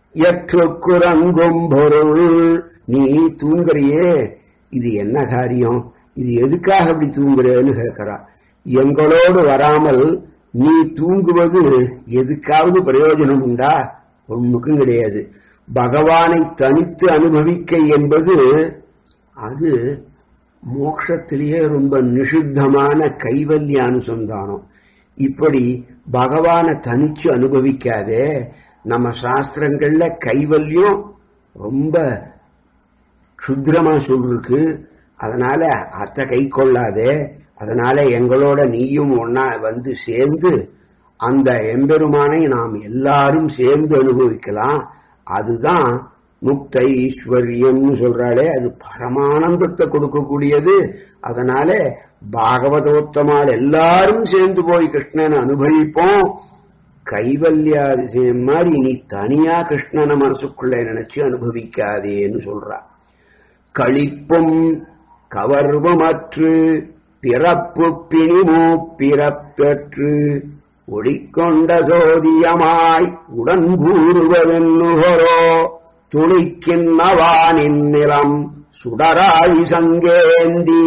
எற்றுக்குறங்கும் பொருள் நீ தூங்குறியே இது என்ன காரியம் இது எதுக்காக அப்படி தூங்குறேன்னு கேட்கிறா எங்களோடு வராமல் நீ தூங்குவது எதுக்காவது பிரயோஜனம் உண்டா ஒண்ணுக்கும் கிடையாது பகவானை தனித்து அனுபவிக்க என்பது அது மோட்சத்திலேயே ரொம்ப நிஷித்தமான கைவல்ய அனுசந்தானம் இப்படி பகவானை தனிச்சு அனுபவிக்காதே நம்ம சாஸ்திரங்கள்ல கைவல்யம் ரொம்ப க்ஷுத்ரமா சொல்லிருக்கு அதனால அத்தை கை கொள்ளாதே அதனால எங்களோட நீயும் ஒன்னா வந்து சேர்ந்து அந்த எம்பெருமானை நாம் எல்லாரும் சேர்ந்து அனுபவிக்கலாம் அதுதான் முக்த ஈஸ்வர்யம்னு சொல்றாளே அது பரமானந்தத்தை கொடுக்கக்கூடியது அதனால பாகவதோத்தமால் எல்லாரும் சேர்ந்து போய் கிருஷ்ணனை அனுபவிப்போம் கைவல்யாதிசயம் மாதிரி நீ தனியா கிருஷ்ணனை மனசுக்குள்ள நினைச்சு அனுபவிக்காதேன்னு சொல்றா களிப்பும் கவர்வுமற்று பிறப்பு பிணிமூ பிறப்பற்று ஒளிக்கொண்ட சோதியமாய் உடன் கூறுவதென்னுகரோ துணிக்கின்னவானின் நிலம் சுடராழி சங்கேந்தி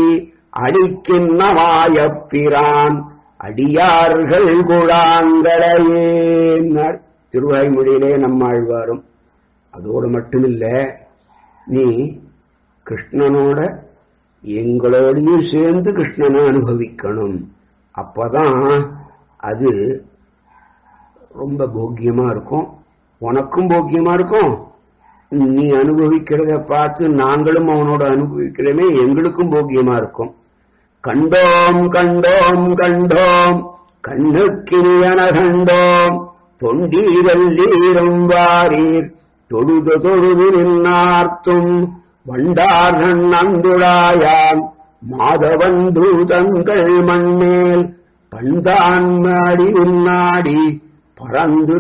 அடிக்கின்னமாயப்பிரான் அடியார்கள் குழாங்களையேன்னார் திருவாய்மொழியிலே நம்மாழ்வாரும் அதோடு மட்டுமில்ல நீ கிருஷ்ணனோட எங்களோடையும் சேர்ந்து கிருஷ்ணனை அனுபவிக்கணும் அப்பதான் அது ரொம்ப போக்கியமா இருக்கும் உனக்கும் போக்கியமா இருக்கும் நீ அனுபவிக்கிறத பார்த்து நாங்களும் அவனோட அனுபவிக்கிறோமே எங்களுக்கும் போக்கியமா இருக்கும் கண்டோம் கண்டோம் கண்டோம் கண்ணுக்கிரியன கண்டோம் தொண்டீரல்லீரும் வாரீர் தொழுது தொழுது நின்னார்த்தும் வண்டார்கண் அந்துழாயான் மாதவன் தூதங்கள் மண்மேல் பண்தான் நாடி உன்னாடி பறந்து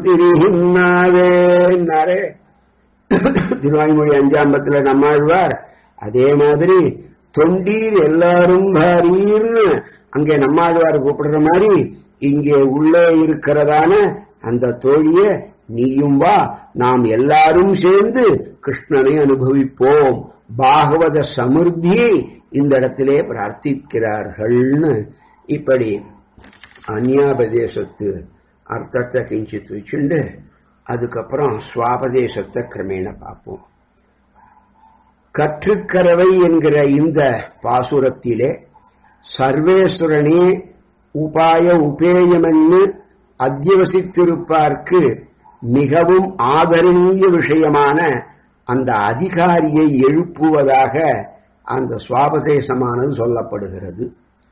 திரிகின்னாரே திருவாய்மொழி அஞ்சாம்பத்துல நம்மாழ்வார் அதே மாதிரி தொண்டீர் எல்லாரும் பாரீர்னு அங்கே நம்மாழ்வார் கூப்பிடுற மாதிரி இங்கே உள்ளே இருக்கிறதான அந்த தோழிய நீயும் வா நாம் எல்லாரும் சேர்ந்து கிருஷ்ணனை அனுபவிப்போம் பாகவத சமிருத்தியை இந்த இடத்திலே பிரார்த்திக்கிறார்கள்னு இப்படி அந்யாபதேசத்து அர்த்தத்தை கிஞ்சித் வச்சுண்டு அதுக்கப்புறம் சுவாபதேசத்தை கிரமேண பார்ப்போம் கற்றுக்கரவை என்கிற இந்த பாசுரத்திலே சர்வேஸ்வரனே உபாய உபேயமென்னு அத்தியவசித்திருப்பார்க்கு மிகவும் ஆதரணீய விஷயமான அந்த அதிகாரியை எழுப்புவதாக அந்த சுவாபதேசமானது சொல்லப்படுகிறது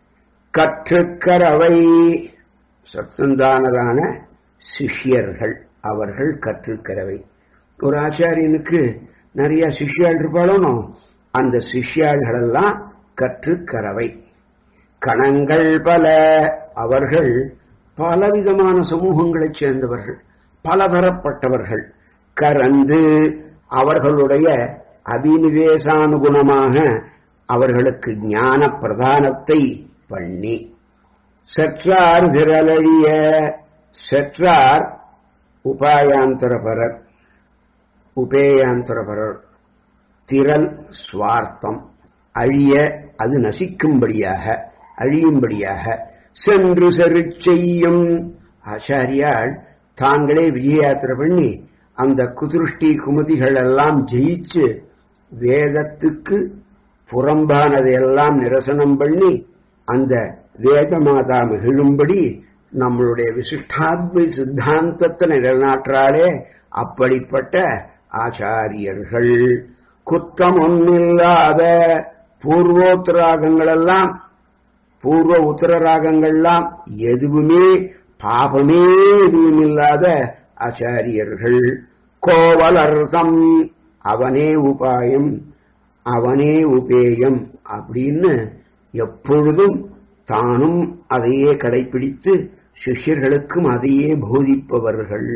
கற்றுக்கரவை சத்சந்தானதான சிஷ்யர்கள் அவர்கள் கற்றுக்கரவை ஒரு ஆச்சாரியனுக்கு நிறைய சிஷ்யாள் இருப்பாளோ அந்த சிஷ்யாள்கள் எல்லாம் கற்றுக்கரவை கணங்கள் பல அவர்கள் பலவிதமான சமூகங்களைச் சேர்ந்தவர்கள் பலதரப்பட்டவர்கள் கரந்து அவர்களுடைய அபினிவேசானுகுணமாக அவர்களுக்கு ஞான பிரதானத்தை பண்ணி செற்றார் திரளழிய செற்றார் உபாயாந்தரபரர் உபேயாந்தரபரர் திரள் சுவார்த்தம் அழிய அது நசிக்கும்படியாக அழியும்படியாக சென்று செரு செய்யும் ஆச்சாரியால் தாங்களே விஜயாத்திரை பண்ணி அந்த குதிருஷ்டி குமதிகள் எல்லாம் ஜெயிச்சு வேதத்துக்கு புறம்பானதையெல்லாம் நிரசனம் பண்ணி அந்த வேத மாதா மகிழும்படி நம்மளுடைய விசிஷ்டாத்மை சித்தாந்தத்தை நிலைநாட்டுறாளே அப்படிப்பட்ட ஆச்சாரியர்கள் குற்றம் ஒன்னில்லாத பூர்வோத்தராகங்கள் எல்லாம் பூர்வ உத்தர ராகங்கள்லாம் எதுவுமே பாபமே எதுவும் இல்லாத ஆச்சாரியர்கள் கோவலர்சம் அவனே உபாயம் அவனே உபேயம் அப்படின்னு எப்பொழுதும் தானும் அதையே கடைபிடித்து சிஷ்யர்களுக்கும் அதையே போதிப்பவர்கள்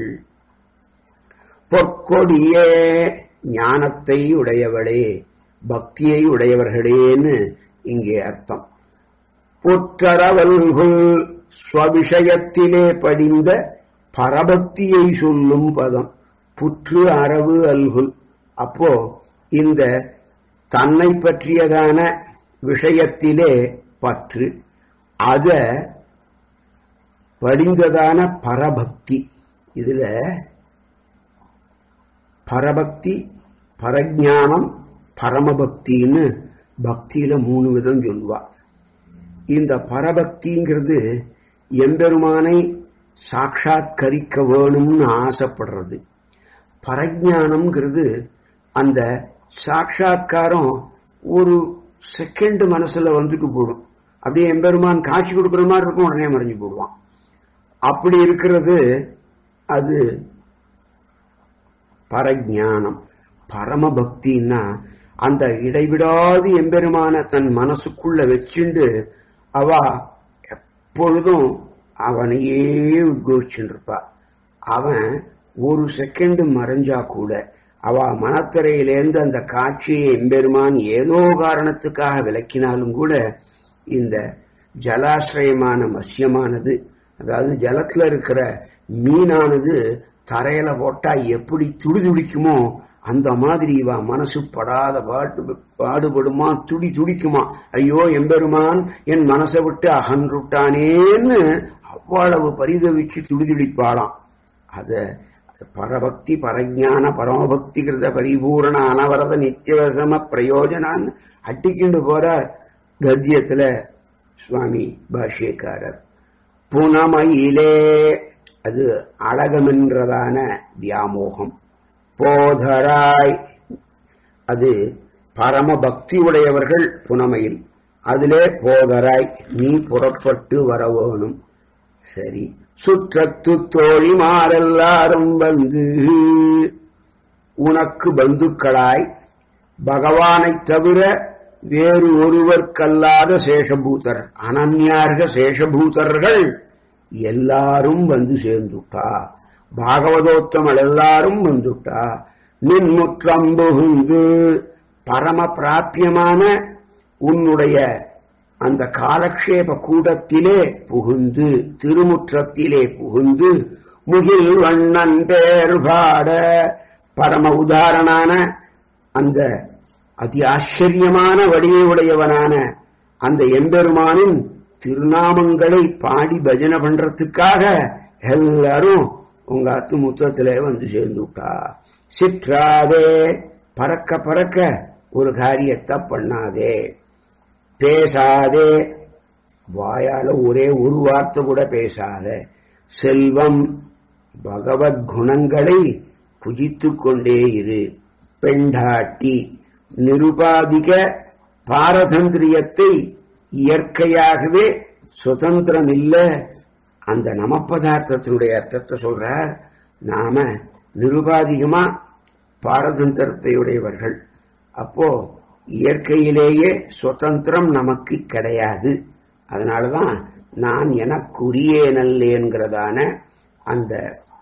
பொற்கொடியே ஞானத்தை உடையவளே பக்தியை உடையவர்களேன்னு இங்கே அர்த்தம் புற்றரவல்குள் ஸ்வவிஷயத்திலே படிந்த பரபக்தியை சொல்லும் பதம் புற்று அரவு அல்குல் அப்போ இந்த தன்னை பற்றியதான விஷயத்திலே பற்று அத படிந்ததான பரபக்தி இதுல பரபக்தி பரஜானம் பரமபக்தின்னு பக்தியில மூணு விதம் சொல்லுவா இந்த பரபக்திங்கிறது எம்பெருமானை சாட்சாத்கரிக்க வேணும்னு ஆசைப்படுறது பரஜானம்ங்கிறது அந்த சாட்சாத்காரம் ஒரு செகண்ட் மனசுல வந்துட்டு போடும் அப்படியே எம்பெருமான் காட்சி கொடுக்குற மாதிரி இருக்கும் உடனே மறைஞ்சு போடுவான் அப்படி இருக்கிறது அது பரஜானம் பரமபக்தின்னா அந்த இடைவிடாது எம்பெருமான தன் மனசுக்குள்ள வச்சுண்டு அவ எப்பொழுதும் அவனையே உத்கோச்சிருப்பா அவன் ஒரு செகண்ட் மறைஞ்சா கூட அவ மனத்திரையிலேருந்து அந்த காட்சியை எம்பெருமான் ஏதோ காரணத்துக்காக விளக்கினாலும் கூட இந்த ஜலாசிரயமான மத்யமானது அதாவது ஜலத்துல இருக்கிற மீனானது தரையில போட்டா எப்படி துடிதுடிக்குமோ அந்த மாதிரி இவ மனசு படாத பாட்டு பாடுபடுமா துடி துடிக்குமா ஐயோ எம்பெருமான் என் மனசை விட்டு அகன்றுட்டானேன்னு அவ்வளவு பரிதவிச்சு துடிதுடிப்பாளாம் அத பரபக்தி பரஜான பரமபக்தி கிருத பரிபூரண அனவரத நித்தியவசம பிரயோஜனான்னு அட்டிக்கிண்டு போற கத்தியத்துல சுவாமி பாஷ்யக்காரர் புனமயிலே அது அழகமென்றதான வியாமோகம் போதராய் அது பரம பக்தி உடையவர்கள் புனமையில் அதிலே போதராய் நீ புறப்பட்டு வர வேணும் சரி சுற்றத்து தோழிமாரெல்லாரும் வந்து உனக்கு பந்துக்களாய் பகவானைத் தவிர வேறு ஒருவர்க்கல்லாத சேஷபூதர் அனன்யார்க சேஷபூதர்கள் எல்லாரும் வந்து சேர்ந்துட்டா பாகவதோத்தமல் எல்லாரும் வந்துட்டா நின்முற்றம் புகுந்து பரம பிராபியமான உன்னுடைய அந்த காலக்ஷேப கூடத்திலே புகுந்து திருமுற்றத்திலே புகுந்து முகில் வண்ணன் பேர் பாட பரம உதாரணான அந்த அதி ஆச்சரியமான வடிவுடையவனான அந்த எம்பெருமானின் திருநாமங்களை பாடி பஜனை பண்றதுக்காக எல்லாரும் உங்க அத்து முத்தத்திலே வந்து சேர்ந்துட்டா சிற்றாதே பறக்க பறக்க ஒரு காரியத்தை பண்ணாதே பேசாதே வாயால ஒரே ஒரு வார்த்தை கூட பேசாத செல்வம் பகவத் குணங்களை புஜித்துக் கொண்டே இரு பெண்டாட்டி நிருபாதிக பாரதந்திரியத்தை இயற்கையாகவே சுதந்திரம் இல்ல அந்த நமப்பதார்த்தத்தினுடைய அர்த்தத்தை சொல்றார் நாம நிருபாதிகமா பாரதந்திரத்தை உடையவர்கள் அப்போ இயற்கையிலேயே சுதந்திரம் நமக்கு கிடையாது அதனாலதான் நான் எனக்குரியேனல்லேங்கிறதான அந்த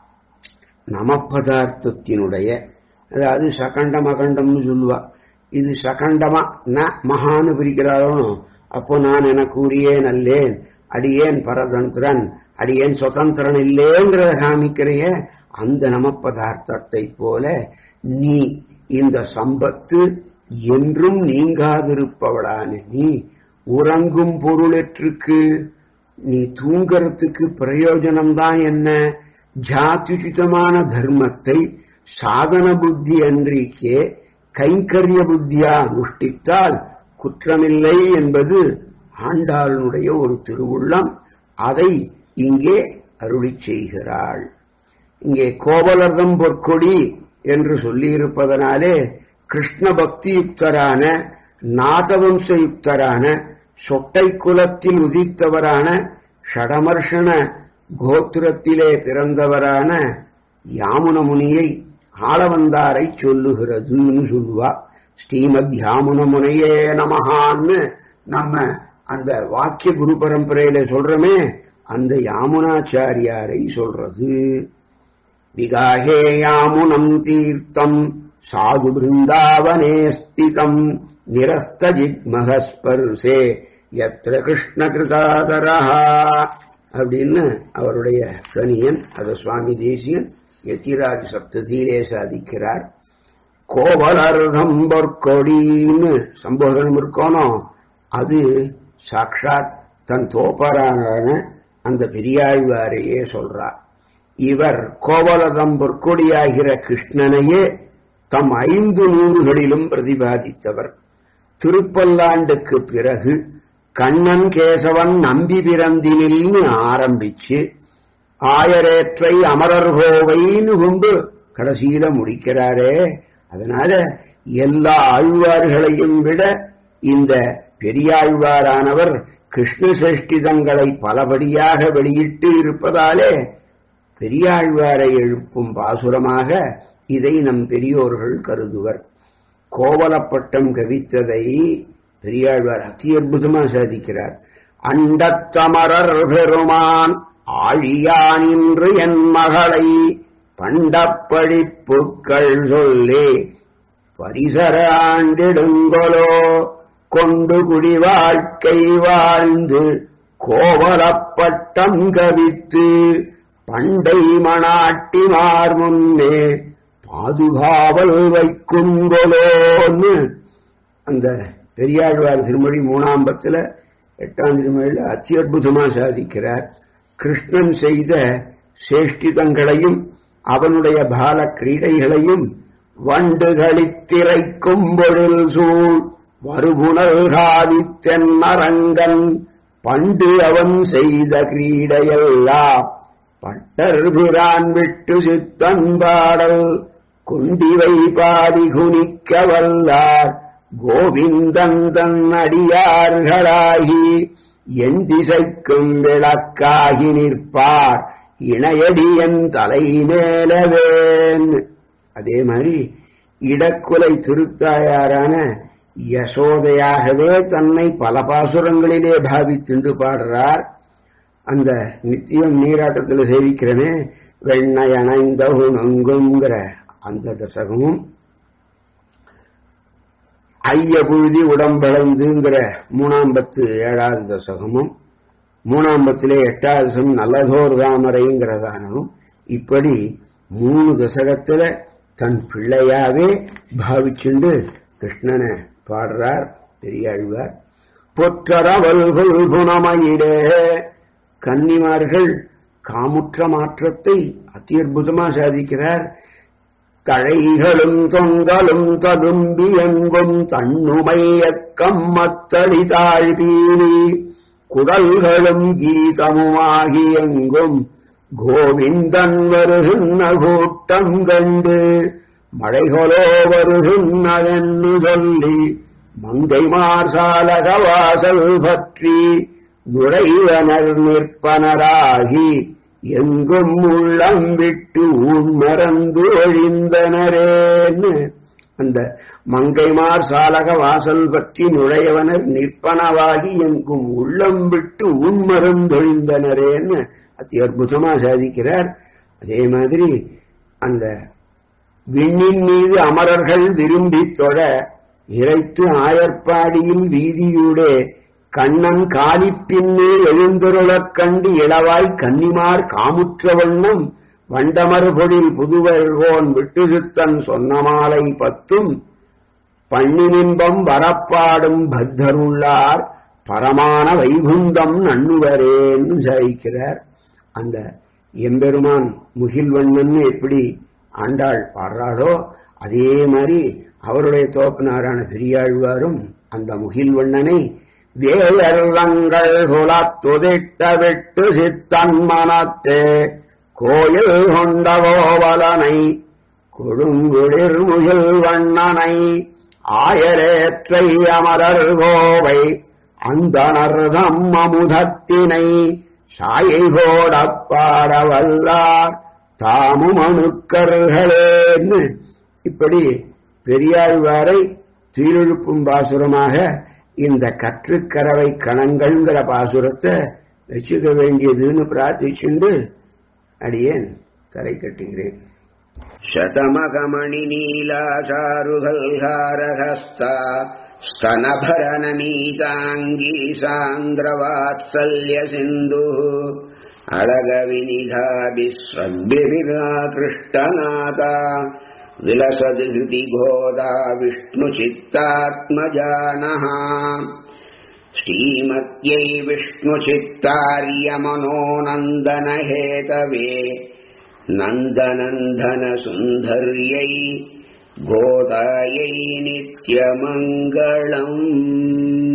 நமப்பதார்த்தத்தினுடைய அதாவது சகண்டம் அகண்டம்னு சொல்லுவா இது சகண்டமா ந மகான்னு பிரிக்கிறாரோ அப்போ நான் எனக்கு உரியேன் அல்லேன் அடியேன் பரதந்திரன் அடியேன் சுதந்திரன் இல்லேங்கிறத காமிக்கிறைய அந்த நமப்பதார்த்தத்தை போல நீ இந்த சம்பத்து என்றும் நீங்காதிருப்பவளான நீ உறங்கும் பொருளற்றுக்கு நீ தூங்கறதுக்கு பிரயோஜனம்தான் என்ன ஜாத்யுச்சிதமான தர்மத்தை சாதன புத்தி அன்றிக்கே கைங்கரிய புத்தியா அனுஷ்டித்தால் குற்றமில்லை என்பது ஆண்டாளுடைய ஒரு திருவுள்ளம் அதை இங்கே அருளி செய்கிறாள் இங்கே கோவலர்தம் பொற்கொடி என்று சொல்லியிருப்பதனாலே கிருஷ்ண பக்தி யுக்தரான நாதவம்ச யுக்தரான சொட்டை குலத்தில் உதித்தவரான ஷடமர்ஷண கோத்திரத்திலே பிறந்தவரான யாமுன முனியை ஆளவந்தாரை சொல்லுகிறதுன்னு சொல்லுவா ஸ்ரீமத் யாமுன முனையே நமகான்னு நம்ம அந்த வாக்கிய குரு பரம்பரையில சொல்றோமே அந்த யாமுனாச்சாரியாரை சொல்றது விகாகே யாமுனம் தீர்த்தம் சாது பிருந்தாவனே ஸ்திதம் நிரஸ்த ஜிக்மகஸ்பர்சே எத்திர கிருஷ்ண கிருதாதரா அப்படின்னு அவருடைய கணியன் அத சுவாமி தேசியன் எத்திராஜ் சப்தத்திலே சாதிக்கிறார் கோவலர்தம் பொற்கொடின்னு சம்போதனம் இருக்கணும் அது சாக்ஷாத் தன் தோப்பரான அந்த பெரியாழ்வாரையே சொல்றார் இவர் கோவலதம் பொற்கொடியாகிற கிருஷ்ணனையே தம் ஐந்து நூறுகளிலும் பிரதிபாதித்தவர் திருப்பல்லாண்டுக்கு பிறகு கண்ணன் கேசவன் நம்பி பிறந்தினில்னு ஆரம்பிச்சு ஆயரேற்றை அமரர்கோவைன்னு கொண்டு கடைசியில முடிக்கிறாரே அதனால எல்லா ஆழ்வார்களையும் விட இந்த பெரியாழ்வாரானவர் கிருஷ்ண சேஷ்டிதங்களை பலபடியாக வெளியிட்டு இருப்பதாலே பெரியாழ்வாரை எழுப்பும் பாசுரமாக இதை நம் பெரியோர்கள் கருதுவர் கோவலப்பட்டம் கவித்ததை பெரியாழ்வார் அதி அற்புதமா சாதிக்கிறார் அண்டத்தமரர் பெருமான் ஆழியானின்று என் மகளை பண்டப்பழிப்புக்கள் சொல்லே பரிசர ஆண்டிடுங்கொலோ கொண்டு குடி வாழ்க்கை வாழ்ந்து கோவலப்பட்டம் கவித்து பண்டை மணாட்டிமார் முன்னே பாதுகாவல் வைக்குங்கொலோன்னு அந்த பெரியாழ்வார் திருமொழி மூணாம்பத்துல எட்டாம் திருமொழியில அத்தி அற்புதமா சாதிக்கிறார் கிருஷ்ணன் செய்த சேஷ்டிதங்களையும் அவனுடைய பால கிரீடைகளையும் வண்டுகளித்திரைக்கும் பொழில் சூழ் வருகுணல் தென்னரங்கன் பண்டு அவன் செய்த கிரீடையெல்லாம் பட்டர் பிரான் விட்டு சித்தன் பாடல் குண்டிவை பாடி குனிக்க வல்லார் கோவிந்தன் தன் அடியார்களாகி என் திசைக்கும் விளக்காகி நிற்பார் இணையடியன் தலை மேலவேன் அதே மாதிரி இடக்குலை திருத்தாயாரான யசோதையாகவே தன்னை பல பாசுரங்களிலே பாவித்துண்டு பாடுறார் அந்த நித்தியம் நீராட்டத்தில் சேவிக்கிறனே வெண்ணை அணைந்த உணங்குங்கிற அந்த தசகமும் ஐய புழுதி உடம்பளந்துங்கிற மூணாம் பத்து ஏழாவது தசகமும் மூணாம் பத்திலே எட்டாவது தசகம் நல்லதோர் தாமரைங்கிறதானும் இப்படி மூணு தசகத்துல தன் பிள்ளையாவே பாவிச்சுண்டு கிருஷ்ணனை பாடுறார் பெரியாழ்வார் பொற்றரவல்கள் குணமயிலே கன்னிமார்கள் காமுற்ற மாற்றத்தை அத்தி அற்புதமா சாதிக்கிறார் தழைகளும் தொங்கலும் ததும்பி எங்கும் தன்னுமையக்கம் மத்தளி தாழ்பீலி குடல்களும் கீதமுமாகி எங்கும் கோவிந்தன் வருகின்ற கூட்டம் கண்டு மழைகளோ வருகின்றதென்னு சொல்லி மங்கைமார் சாலக வாசல் பற்றி நுழைவனர் நிற்பனராகி எங்கும் உள்ளம் விட்டு உண்மறந்து ஒழிந்தனரேன்னு அந்த மங்கைமார் சாலக வாசல் பற்றி நுழையவனர் நிற்பனவாகி எங்கும் உள்ளம் விட்டு உண்மறந்தொழிந்தனரேன்னு அத்தி அற்புதமா சாதிக்கிறார் அதே மாதிரி அந்த விண்ணின் மீது அமரர்கள் விரும்பி தொழ இறைத்து ஆயர்பாடியில் வீதியூடே கண்ணன் காலிப்பின்னே எழுந்தருளக் கண்டு இளவாய் கன்னிமார் காமுற்ற வண்ணம் வண்டமர் பொழில் புதுவர்கோன் விட்டுசுத்தன் சொன்ன மாலை பத்தும் பண்ணினின்பம் வரப்பாடும் பக்தருள்ளார் பரமான வைகுந்தம் நண்ணுவரேன்னு சாதிக்கிறார் அந்த எம்பெருமான் முகில்வண்ணன் எப்படி ஆண்டாள் பாடுறாரோ அதே மாதிரி அவருடைய தோப்பனாரான பெரியாழ்வாரும் அந்த முகில்வண்ணனை வேயர்வங்கள் குலத்துதிட்ட விட்டு சித்தன் மனத்தே கோயில் கொண்ட கோவலனை கொடுங்குளிர் முகில் வண்ணனை ஆயரேற்றை அமரர் கோவை அந்தனர்தம் அமுதத்தினை சாயை போடப் பாட வல்லார் தாமும் அணுக்கர்களேன்னு இப்படி பெரியாழ்வாரை துயிலெழுப்பும் பாசுரமாக இந்த கற்றுக்கரவை கணங்கள்ங்கிற பாசுரத்தை வச்சுக்க வேண்டியதுன்னு பிரார்த்திச்சுண்டு அடியேன் தரை கட்டுகிறேன் शतमकमणि नीलाचारुगल्हारहस्ता स्तनभरनमीताङ्गी सान्द्रवात्सल्यसिन्धुः अळगविनिधाभिस्रग्भिराकृष्टनाथा विलसद् हृदि गोदा विष्णुचित्तात्मजानः श्रीमत्यै विष्णुचित्तार्यमनोनन्दनहेतवे नन्दनन्दनसुन्दर्यै गोदायै नित्यमङ्गलम्